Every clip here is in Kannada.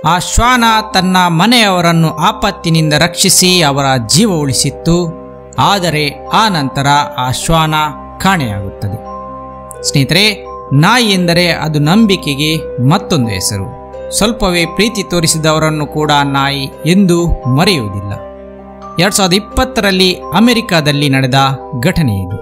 ಆ ಶ್ವಾನ ತನ್ನ ಮನೆಯವರನ್ನು ಆಪತ್ತಿನಿಂದ ರಕ್ಷಿಸಿ ಅವರ ಜೀವ ಉಳಿಸಿತ್ತು ಆದರೆ ಆ ನಂತರ ಆ ಶ್ವಾನ ಕಾಣೆಯಾಗುತ್ತದೆ ಸ್ನೇಹಿತರೆ ನಾಯಿ ಎಂದರೆ ಅದು ನಂಬಿಕೆಗೆ ಮತ್ತೊಂದು ಹೆಸರು ಸ್ವಲ್ಪವೇ ಪ್ರೀತಿ ತೋರಿಸಿದವರನ್ನು ಕೂಡ ನಾಯಿ ಎಂದು ಮರೆಯುವುದಿಲ್ಲ ಎರಡು ಸಾವಿರದ ಇಪ್ಪತ್ತರಲ್ಲಿ ಅಮೆರಿಕಾದಲ್ಲಿ ನಡೆದ ಘಟನೆ ಇದು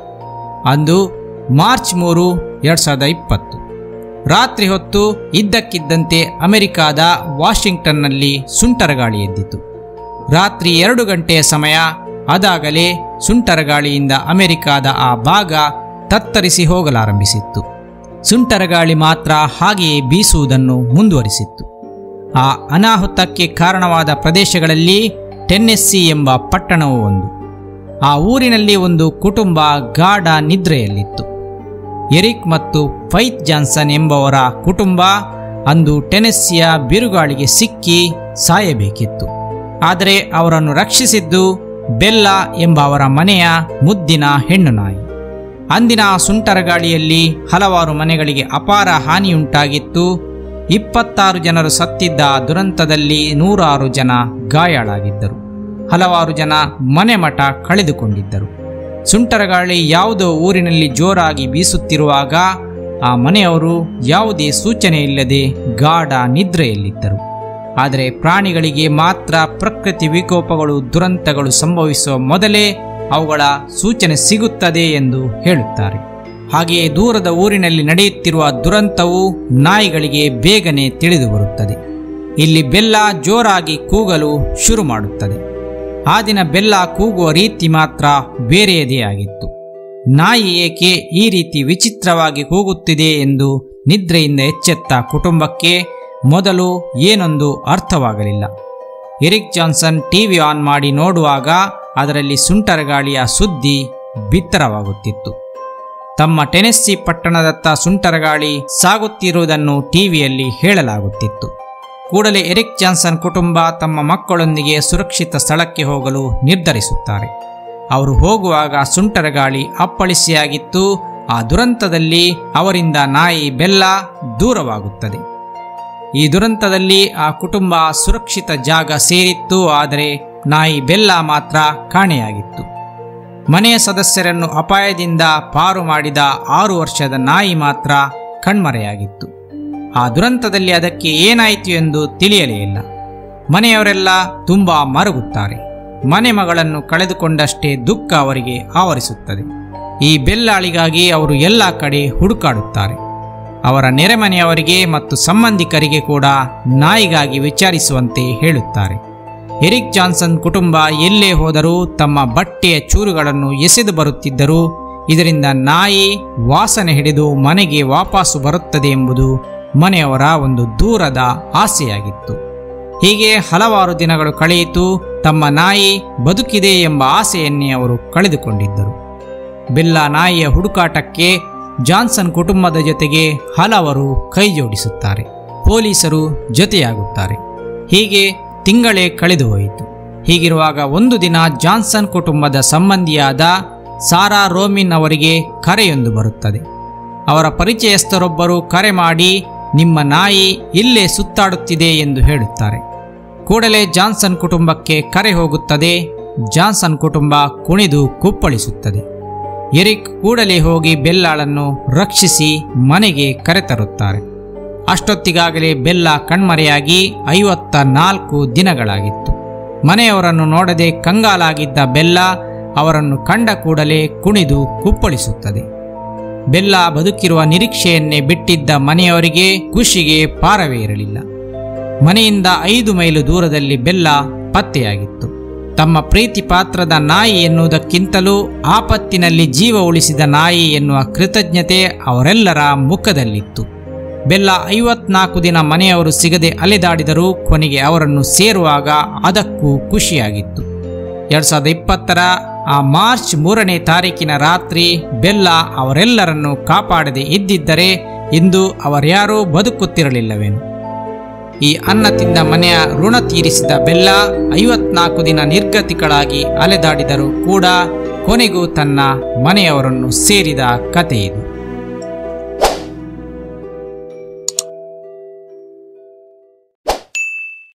ಅಂದು ಮಾರ್ಚ್ ಮೂರು ಎರಡು ಸಾವಿರದ ಇಪ್ಪತ್ತು ರಾತ್ರಿ ಹೊತ್ತು ಇದ್ದಕ್ಕಿದ್ದಂತೆ ಅಮೆರಿಕಾದ ವಾಷಿಂಗ್ಟನ್ನಲ್ಲಿ ಸುಂಟರಗಾಳಿ ಎದ್ದಿತು ರಾತ್ರಿ ಎರಡು ಗಂಟೆಯ ಸಮಯ ಅದಾಗಲೇ ಸುಂಟರಗಾಳಿಯಿಂದ ಅಮೆರಿಕಾದ ಆ ಭಾಗ ತತ್ತರಿಸಿ ಹೋಗಲಾರಂಭಿಸಿತ್ತು ಸುಂಟರಗಾಳಿ ಮಾತ್ರ ಹಾಗೆಯೇ ಬೀಸುವುದನ್ನು ಮುಂದುವರಿಸಿತ್ತು ಆ ಅನಾಹುತಕ್ಕೆ ಕಾರಣವಾದ ಪ್ರದೇಶಗಳಲ್ಲಿ ಟೆನ್ನೆಸ್ಸಿ ಎಂಬ ಪಟ್ಟಣವು ಒಂದು ಆ ಊರಿನಲ್ಲಿ ಒಂದು ಕುಟುಂಬ ಗಾಢ ನಿದ್ರೆಯಲ್ಲಿತ್ತು ಎರಿಕ್ ಮತ್ತು ಫೈತ್ ಜಾನ್ಸನ್ ಎಂಬವರ ಕುಟುಂಬ ಅಂದು ಟೆನೆಸ್ಸಿಯ ಬಿರುಗಾಳಿಗೆ ಸಿಕ್ಕಿ ಸಾಯಬೇಕಿತ್ತು ಆದರೆ ಅವರನ್ನು ರಕ್ಷಿಸಿದ್ದು ಬೆಲ್ಲ ಎಂಬ ಅವರ ಮನೆಯ ಮುದ್ದಿನ ಹೆಣ್ಣು ನಾಯಿ ಅಂದಿನ ಆ ಸುಂಟರಗಾಳಿಯಲ್ಲಿ ಹಲವಾರು ಮನೆಗಳಿಗೆ ಅಪಾರ ಹಾನಿಯುಂಟಾಗಿತ್ತು ಇಪ್ಪತ್ತಾರು ಜನರು ಸತ್ತಿದ್ದ ಆ ದುರಂತದಲ್ಲಿ ನೂರಾರು ಜನ ಗಾಯಾಳಾಗಿದ್ದರು ಹಲವಾರು ಜನ ಮನೆ ಮಠ ಕಳೆದುಕೊಂಡಿದ್ದರು ಸುಂಟರಗಾಳಿ ಯಾವುದೋ ಊರಿನಲ್ಲಿ ಜೋರಾಗಿ ಬೀಸುತ್ತಿರುವಾಗ ಆ ಮನೆಯವರು ಯಾವುದೇ ಸೂಚನೆ ಇಲ್ಲದೆ ಗಾಢ ನಿದ್ರೆಯಲ್ಲಿದ್ದರು ಆದರೆ ಪ್ರಾಣಿಗಳಿಗೆ ಮಾತ್ರ ಪ್ರಕೃತಿ ವಿಕೋಪಗಳು ದುರಂತಗಳು ಸಂಭವಿಸುವ ಮೊದಲೇ ಅವುಗಳ ಸೂಚನೆ ಸಿಗುತ್ತದೆ ಎಂದು ಹೇಳುತ್ತಾರೆ ಹಾಗೆಯೇ ದೂರದ ಊರಿನಲ್ಲಿ ನಡೆಯುತ್ತಿರುವ ದುರಂತವು ನಾಯಿಗಳಿಗೆ ಬೇಗನೆ ತಿಳಿದು ಬರುತ್ತದೆ ಇಲ್ಲಿ ಬೆಲ್ಲ ಜೋರಾಗಿ ಕೂಗಲು ಶುರು ಮಾಡುತ್ತದೆ ಆ ದಿನ ಬೆಲ್ಲ ಕೂಗುವ ರೀತಿ ಮಾತ್ರ ಬೇರೆಯದೇ ಆಗಿತ್ತು ನಾಯಿ ಏಕೆ ಈ ರೀತಿ ವಿಚಿತ್ರವಾಗಿ ಕೂಗುತ್ತಿದೆ ಎಂದು ನಿದ್ರೆಯಿಂದ ಎಚ್ಚೆತ್ತ ಕುಟುಂಬಕ್ಕೆ ಮೊದಲು ಏನೊಂದು ಅರ್ಥವಾಗಲಿಲ್ಲ ಎರಿಕ್ ಜಾನ್ಸನ್ ಟಿವಿ ಆನ್ ಮಾಡಿ ನೋಡುವಾಗ ಅದರಲ್ಲಿ ಸುಂಟರಗಾಳಿಯ ಸುದ್ದಿ ಬಿತ್ತರವಾಗುತ್ತಿತ್ತು ತಮ್ಮ ಟೆನೆಸ್ಸಿ ಪಟ್ಟಣದತ್ತ ಸುಂಟರಗಾಳಿ ಸಾಗುತ್ತಿರುವುದನ್ನು ಟಿವಿಯಲ್ಲಿ ಹೇಳಲಾಗುತ್ತಿತ್ತು ಕೂಡಲೇ ಎರಿಕ್ ಜಾನ್ಸನ್ ಕುಟುಂಬ ತಮ್ಮ ಮಕ್ಕಳೊಂದಿಗೆ ಸುರಕ್ಷಿತ ಸ್ಥಳಕ್ಕೆ ಹೋಗಲು ನಿರ್ಧರಿಸುತ್ತಾರೆ ಅವರು ಹೋಗುವಾಗ ಸುಂಟರಗಾಳಿ ಅಪ್ಪಳಿಸಿಯಾಗಿತ್ತು ಆ ದುರಂತದಲ್ಲಿ ಅವರಿಂದ ನಾಯಿ ಬೆಲ್ಲ ದೂರವಾಗುತ್ತದೆ ಈ ದುರಂತದಲ್ಲಿ ಆ ಕುಟುಂಬ ಸುರಕ್ಷಿತ ಜಾಗ ಸೇರಿತ್ತು ಆದರೆ ನಾಯಿ ಬೆಲ್ಲ ಮಾತ್ರ ಕಾಣೆಯಾಗಿತ್ತು ಮನೆಯ ಸದಸ್ಯರನ್ನು ಅಪಾಯದಿಂದ ಪಾರು ಮಾಡಿದ ಆರು ವರ್ಷದ ನಾಯಿ ಮಾತ್ರ ಕಣ್ಮರೆಯಾಗಿತ್ತು ಆ ದುರಂತದಲ್ಲಿ ಅದಕ್ಕೆ ಏನಾಯಿತು ಎಂದು ತಿಳಿಯಲೇ ಇಲ್ಲ ಮನೆಯವರೆಲ್ಲ ತುಂಬಾ ಮರುಗುತ್ತಾರೆ ಮನೆ ಮಗಳನ್ನು ಕಳೆದುಕೊಂಡಷ್ಟೇ ದುಃಖ ಅವರಿಗೆ ಆವರಿಸುತ್ತದೆ ಈ ಬೆಲ್ಲಾಳಿಗಾಗಿ ಅವರು ಎಲ್ಲ ಕಡೆ ಹುಡುಕಾಡುತ್ತಾರೆ ಅವರ ನೆರೆಮನೆಯವರಿಗೆ ಮತ್ತು ಸಂಬಂಧಿಕರಿಗೆ ಕೂಡ ನಾಯಿಗಾಗಿ ವಿಚಾರಿಸುವಂತೆ ಹೇಳುತ್ತಾರೆ ಎರಿಕ್ ಜಾನ್ಸನ್ ಕುಟುಂಬ ಎಲ್ಲೇ ಹೋದರೂ ತಮ್ಮ ಬಟ್ಟೆಯ ಚೂರುಗಳನ್ನು ಎಸೆದು ಬರುತ್ತಿದ್ದರು ಇದರಿಂದ ನಾಯಿ ವಾಸನೆ ಹಿಡಿದು ಮನೆಗೆ ವಾಪಸ್ಸು ಬರುತ್ತದೆ ಎಂಬುದು ಮನೆಯವರ ಒಂದು ದೂರದ ಆಸೆಯಾಗಿತ್ತು ಹೀಗೆ ಹಲವಾರು ದಿನಗಳು ಕಳೆಯಿತು ತಮ್ಮ ನಾಯಿ ಬದುಕಿದೆ ಎಂಬ ಆಸೆಯನ್ನೇ ಅವರು ಕಳೆದುಕೊಂಡಿದ್ದರು ಬೆಲ್ಲ ನಾಯಿಯ ಹುಡುಕಾಟಕ್ಕೆ ಜಾನ್ಸನ್ ಕುಟುಂಬದ ಜೊತೆಗೆ ಹಲವರು ಕೈ ಜೋಡಿಸುತ್ತಾರೆ ಪೊಲೀಸರು ಜೊತೆಯಾಗುತ್ತಾರೆ ಹೀಗೆ ತಿಂಗಳೇ ಕಳೆದು ಹೋಯಿತು ಹೀಗಿರುವಾಗ ಒಂದು ದಿನ ಜಾನ್ಸನ್ ಕುಟುಂಬದ ಸಂಬಂಧಿಯಾದ ಸಾರಾ ರೋಮಿನ್ ಅವರಿಗೆ ಕರೆಯೊಂದು ಬರುತ್ತದೆ ಅವರ ಪರಿಚಯಸ್ಥರೊಬ್ಬರು ಕರೆ ಮಾಡಿ ನಿಮ್ಮ ನಾಯಿ ಇಲ್ಲೇ ಸುತ್ತಾಡುತ್ತಿದೆ ಎಂದು ಹೇಳುತ್ತಾರೆ ಕೂಡಲೇ ಜಾನ್ಸನ್ ಕುಟುಂಬಕ್ಕೆ ಕರೆ ಹೋಗುತ್ತದೆ ಜಾನ್ಸನ್ ಕುಟುಂಬ ಕುಣಿದು ಕುಪ್ಪಳಿಸುತ್ತದೆ ಎರಿಕ್ ಕೂಡಲೇ ಹೋಗಿ ಬೆಲ್ಲಾಳನ್ನು ರಕ್ಷಿಸಿ ಮನೆಗೆ ಕರೆತರುತ್ತಾರೆ ಅಷ್ಟೊತ್ತಿಗಾಗಲೇ ಬೆಲ್ಲ ಕಣ್ಮರೆಯಾಗಿ ಐವತ್ತ ನಾಲ್ಕು ದಿನಗಳಾಗಿತ್ತು ಮನೆಯವರನ್ನು ನೋಡದೆ ಕಂಗಾಲಾಗಿದ್ದ ಬೆಲ್ಲ ಅವರನ್ನು ಕಂಡ ಕೂಡಲೇ ಕುಣಿದು ಕುಪ್ಪಳಿಸುತ್ತದೆ ಬೆಲ್ಲ ಬದುಕಿರುವ ನಿರೀಕ್ಷೆಯನ್ನೇ ಬಿಟ್ಟಿದ್ದ ಮನೆಯವರಿಗೆ ಖುಷಿಗೆ ಪಾರವೇ ಇರಲಿಲ್ಲ ಮನೆಯಿಂದ ಐದು ಮೈಲು ದೂರದಲ್ಲಿ ಬೆಲ್ಲ ಪತ್ತೆಯಾಗಿತ್ತು ತಮ್ಮ ಪ್ರೀತಿ ಪಾತ್ರದ ನಾಯಿ ಎನ್ನುವುದಕ್ಕಿಂತಲೂ ಆಪತ್ತಿನಲ್ಲಿ ಜೀವ ಉಳಿಸಿದ ನಾಯಿ ಎನ್ನುವ ಕೃತಜ್ಞತೆ ಅವರೆಲ್ಲರ ಮುಖದಲ್ಲಿತ್ತು ಬೆಲ್ಲ ಐವತ್ನಾಲ್ಕು ದಿನ ಮನೆಯವರು ಸಿಗದೆ ಅಲೆದಾಡಿದರೂ ಕೊನೆಗೆ ಅವರನ್ನು ಸೇರುವಾಗ ಅದಕ್ಕೂ ಖುಷಿಯಾಗಿತ್ತು ಎರಡ್ ಸಾವಿರದ ಇಪ್ಪತ್ತರ ಆ ಮಾರ್ಚ್ ಮೂರನೇ ತಾರೀಕಿನ ರಾತ್ರಿ ಬೆಲ್ಲ ಅವರೆಲ್ಲರನ್ನು ಕಾಪಾಡದೆ ಇದ್ದಿದ್ದರೆ ಇಂದು ಅವರ್ಯಾರೂ ಬದುಕುತ್ತಿರಲಿಲ್ಲವೇನು ಈ ಅನ್ನ ತಿಂದ ಮನೆಯ ಋಣ ತೀರಿಸಿದ ಬೆಲ್ಲ ಐವತ್ನಾಲ್ಕು ದಿನ ನಿರ್ಗತಿಗಳಾಗಿ ಅಲೆದಾಡಿದರೂ ಕೂಡ ಕೊನೆಗೂ ತನ್ನ ಮನೆಯವರನ್ನು ಸೇರಿದ ಕಥೆ ಇದು